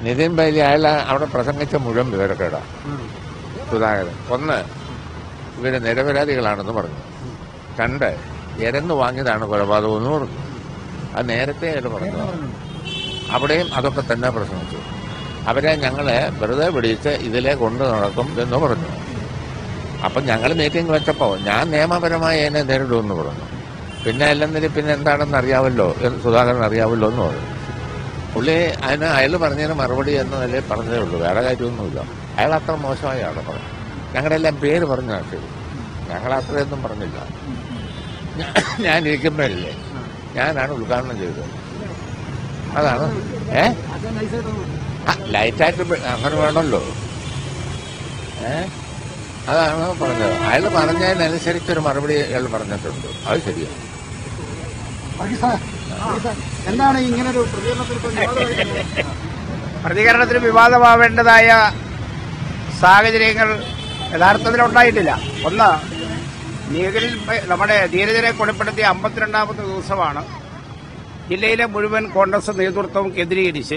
നിതിൻ ബൈലി അയാൾ അവിടെ പ്രസംഗിച്ച മുഴുവൻ വിവരക്കേടാ സുധാകരൻ ഒന്ന് ഇവര് നിരപരാധികളാണെന്ന് പറഞ്ഞു രണ്ട് എരന്ന് വാങ്ങിയതാണ് കൊലപാതകം എന്ന് പറഞ്ഞു അത് നേരത്തെ അയാൾ പറഞ്ഞു അവിടെയും അതൊക്കെ തന്നെ പ്രസംഗിച്ചു അവരെ ഞങ്ങളെ വെറുതെ പിടിച്ച് ഇതിലെ കൊണ്ടു നടക്കും എന്ന് പറഞ്ഞു അപ്പം ഞങ്ങൾ മീറ്റിംഗ് വെച്ചപ്പോൾ ഞാൻ നിയമപരമായി അതിനെ നേരിടുമെന്ന് പറഞ്ഞു പിന്നെ അല്ലെന്നിൽ പിന്നെ എന്താണെന്ന് അറിയാമല്ലോ എന്ന് സുധാകരൻ അറിയാമല്ലോ എന്ന് പറഞ്ഞു പുള്ളി അതിന് അയാൾ പറഞ്ഞതിന് മറുപടി എന്ന നിലയിൽ പറഞ്ഞതേ ഉള്ളൂ വേറെ കാര്യമൊന്നുമില്ല അയാൾ അത്ര മോശമായ ആളെ പറഞ്ഞു ഞങ്ങളുടെ എല്ലാം പേര് പറഞ്ഞു ശരി ഞങ്ങൾ അത്രയൊന്നും പറഞ്ഞില്ല ഞാ- ഞാൻ ഇരിക്കുമ്പോഴല്ലേ ഞാനാണ് ഉദ്ഘാടനം ചെയ്തത് അതാണ് ഏ ആ, ലൈറ്റായിട്ട് പെ- അങ്ങനെ വേണമല്ലോ ഏ അതാണ് പറഞ്ഞത് അയാൾ പറഞ്ഞതിനനുസരിച്ചൊരു മറുപടി അയാൾ പറഞ്ഞിട്ടുണ്ട് അത് ശരിയാണ് എന്താണ് ഇങ്ങനെ ഒരു പ്രതികരണത്തിൽ ഇപ്പൊ വിവാദമായിട്ട് പ്രതികരണത്തിന് വിവാദമാവേണ്ടതായ സാഹചര്യങ്ങൾ യഥാർത്ഥത്തിൽ ഉണ്ടായിട്ടില്ല ഒന്ന് നീഗിൽ നമ്മുടെ ധീരജനെ കൊലപ്പെടുത്തിയ അമ്പത്തിരണ്ടാമത്തെ ദിവസമാണ് ജില്ലയിലെ മുഴുവൻ കോൺഗ്രസ് നേതൃത്വവും കേന്ദ്രീകരിച്ച്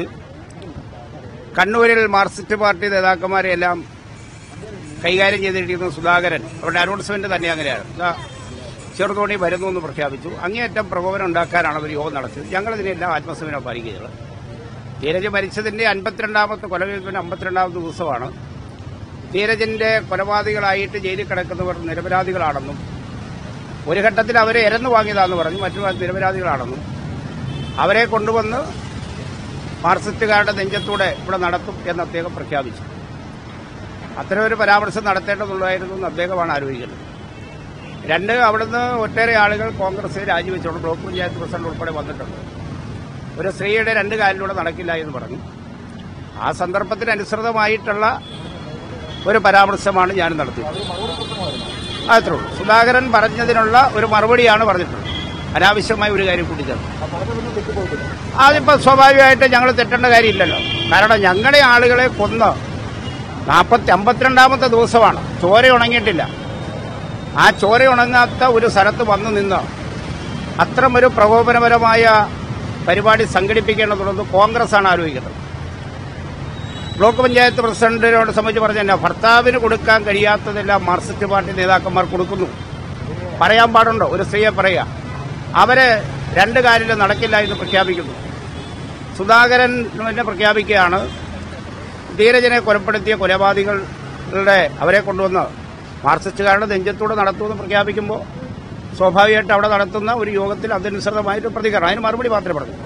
കണ്ണൂരിൽ മാർക്സിസ്റ്റ് പാർട്ടി നേതാക്കന്മാരെയെല്ലാം കൈകാര്യം ചെയ്തിരിക്കുന്ന സുധാകരൻ അവരുടെ അനൗൺസ്മെന്റ് തന്നെ അങ്ങനെയാണ് ഇതാ ചെറുതോണി വരുന്നു എന്ന് പ്രഖ്യാപിച്ചു അങ്ങേയറ്റം പ്രകോപനം ഉണ്ടാക്കാനാണ് അവർ യോഗം നടത്തിയത് ഞങ്ങളിതിനെല്ലാം ആത്മസമയം പാലിക്കുകയുള്ളൂ ധീരജ് മരിച്ചതിന്റെ അൻപത്തിരണ്ടാമത്തെ കൊലവേൽപ്പിന് അമ്പത്തിരണ്ടാമത്തെ ദിവസമാണ് ധീരജിന്റെ കൊലപാതകളായിട്ട് ജയിലിൽ കിടക്കുന്നവർ നിരപരാധികളാണെന്നും ഒരു ഘട്ടത്തിൽ അവരെ ഇരന്നു വാങ്ങിയതാണെന്ന് പറഞ്ഞു മറ്റു നിരപരാധികളാണെന്നും അവരെ കൊണ്ടുവന്ന് മാർക്സിസ്റ്റുകാരുടെ നെഞ്ചത്തൂടെ ഇവിടെ നടത്തും എന്ന് അദ്ദേഹം പ്രഖ്യാപിച്ചു അത്തരമൊരു പരാമർശം നടത്തേണ്ടതുള്ളതായിരുന്നു എന്ന് അദ്ദേഹമാണ് ആലോചിക്കുന്നത് രണ്ട് അവിടുന്ന് ഒട്ടേറെ ആളുകൾ കോൺഗ്രസ് രാജിവെച്ചുകൊണ്ട് ബ്ലോക്ക് പഞ്ചായത്ത് പ്രസിഡന്റ് ഉൾപ്പെടെ വന്നിട്ടുണ്ട് ഒരു സ്ത്രീയുടെ രണ്ട് കാലിലൂടെ നടക്കില്ല എന്ന് പറഞ്ഞു ആ സന്ദർഭത്തിന് അനുസൃതമായിട്ടുള്ള ഒരു പരാമർശമാണ് ഞാൻ നടത്തിയത് അത്രേ ഉള്ളൂ സുധാകരൻ പറഞ്ഞതിനുള്ള ഒരു മറുപടിയാണ് പറഞ്ഞിട്ടുള്ളത് അനാവശ്യമായ ഒരു കാര്യം കൂടി ചേർന്നു അതിപ്പോ സ്വാഭാവികമായിട്ട് ഞങ്ങൾ തെറ്റേണ്ട കാര്യമില്ലല്ലോ കാരണം ഞങ്ങളുടെ ആളുകളെ കൊന്ന് നാൽപ്പത്തി അമ്പത്തിരണ്ടാമത്തെ ദിവസമാണ് ചോര ഉണങ്ങിയിട്ടില്ല ആ ചോര ഉണങ്ങാത്ത ഒരു സ്ഥലത്ത് വന്നു നിന്ന് അത്തരമൊരു പ്രകോപനപരമായ പരിപാടി സംഘടിപ്പിക്കേണ്ടതുള്ളത് കോൺഗ്രസ് ആണ് ആലോചിക്കുന്നത് ബ്ലോക്ക് പഞ്ചായത്ത് പ്രസിഡന്റിനോട് സംബന്ധിച്ച് പറഞ്ഞ ഭർത്താവിന് കൊടുക്കാൻ കഴിയാത്തതെല്ലാം മാർക്സിസ്റ്റ് പാർട്ടി നേതാക്കന്മാർ കൊടുക്കുന്നു പറയാൻ പാടുണ്ടോ ഒരു സ്ത്രീയെ പറയുക അവര് രണ്ട് കാലിലും നടക്കില്ല എന്ന് പ്രഖ്യാപിക്കുന്നു സുധാകരൻ തന്നെ പ്രഖ്യാപിക്കുകയാണ് ധീരജനെ കൊലപ്പെടുത്തിയ കൊലപാതകളുടെ അവരെ കൊണ്ടുവന്ന് മാർക്സിസ്റ്റുകാരുടെ നെഞ്ചത്തൂടെ നടത്തുമെന്ന് പ്രഖ്യാപിക്കുമ്പോൾ സ്വാഭാവികമായിട്ട് അവിടെ നടത്തുന്ന ഒരു യോഗത്തിൽ അതനുസൃതമായിട്ട് പ്രതികരണം അതിന് മറുപടി മാത്രമേ പറഞ്ഞു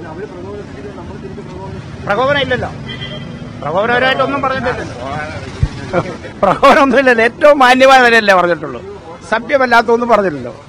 പ്രകോപനം ഇല്ലല്ലോ പ്രകോപനപരമായിട്ടൊന്നും പറഞ്ഞിട്ടില്ലല്ലോ പ്രകോപനമൊന്നുമില്ലല്ലോ ഏറ്റവും മാന്യമായ നിലയല്ലേ പറഞ്ഞിട്ടുള്ളൂ സഭ്യമല്ലാത്തൊന്നും പറഞ്ഞിട്ടില്ലല്ലോ